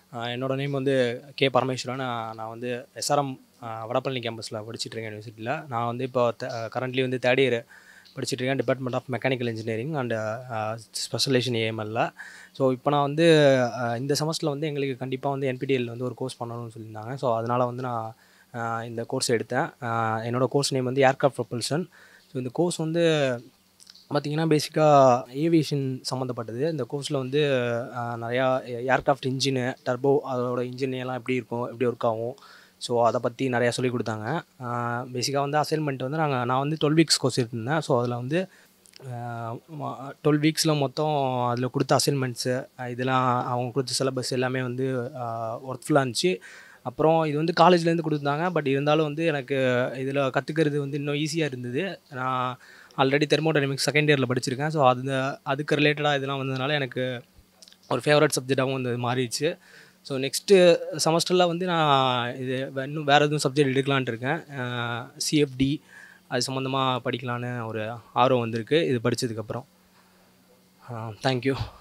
என்னோட நேம் வந்து கே பரமேஸ்வரன் நான் நான் வந்து எஸ்ஆர்எம் வடபழனி கேம்பஸில் படிச்சிட்ருக்கேன் யூனிவர்சிட்டியில் நான் வந்து இப்போ கரண்ட்லி வந்து தேர்ட் இயர் படிச்சிட்ருக்கேன் department of mechanical engineering and specialization ஏஎம்எல்ல ஸோ இப்போ நான் வந்து அஹ், இந்த செமஸ்டரில் வந்து எங்களுக்கு கண்டிப்பாக வந்து என்பிடிஎல் வந்து ஒரு கோர்ஸ் பண்ணணும்னு சொல்லியிருந்தாங்க ஸோ அதனால் வந்து நான் அஹ், இந்த கோர்ஸ் எடுத்தேன் அஹ், என்னோட கோர்ஸ் நேம் வந்து ஏர்க்ராஃப்ட் ப்ரொபல்ஷன் ஸோ இந்த கோர்ஸ் வந்து பார்த்திங்கன்னா பேசிக்காக ஏவியேஷன் சம்மந்தப்பட்டது இந்த கோர்ஸில் வந்து அஹ், நிறையா ஏர்க்ராஃப்ட் இன்ஜினு டர்போ அதோட இன்ஜின் எல்லாம் எப்படி இருக்கும் எப்படி ஒர்க் ஆகும் ஸோ அதை பற்றி நிறையா சொல்லி கொடுத்தாங்க பேசிக்காக வந்து அசைன்மெண்ட் வந்து நாங்கள் நான் வந்து டுவெல் வீக்ஸ் கோர்ஸ் எடுத்திருந்தேன் ஸோ அதில் வந்து டுவெல் வீக்ஸில் மொத்தம் அதில் கொடுத்த அசைன்மெண்ட்ஸு இதெல்லாம் அவங்க கொடுத்த சிலபஸ் எல்லாமே வந்து ஒர்க்ஃபுல்லாக இருந்துச்சு அப்புறம் இது வந்து காலேஜ்லேருந்து கொடுத்தாங்க பட் இருந்தாலும் வந்து எனக்கு இதில் கற்றுக்கிறது வந்து இன்னும் ஈஸியாக இருந்தது நான் ஆல்ரெடி தெர்மோடைனமிக்ஸ் செகண்ட் இயரில் படிச்சிருக்கேன் ஸோ அது அதுக்கு ரிலேட்டடாக இதெல்லாம் வந்ததுனால எனக்கு ஒரு ஃபேவரட் சப்ஜெக்டாகவும் வந்து மாறிடுச்சு ஸோ நெக்ஸ்ட்டு செமஸ்டரில் வந்து நான் இது வே- இன்னும் வேறு எதுவும் சப்ஜெக்ட் எடுக்கலான்ட்டு இருக்கேன் சிஎஃப்டி அது சம்மந்தமாக படிக்கலான்னு ஒரு ஆர்வம் வந்திருக்கு இது படித்ததுக்கப்புறம் தேங்க்யூ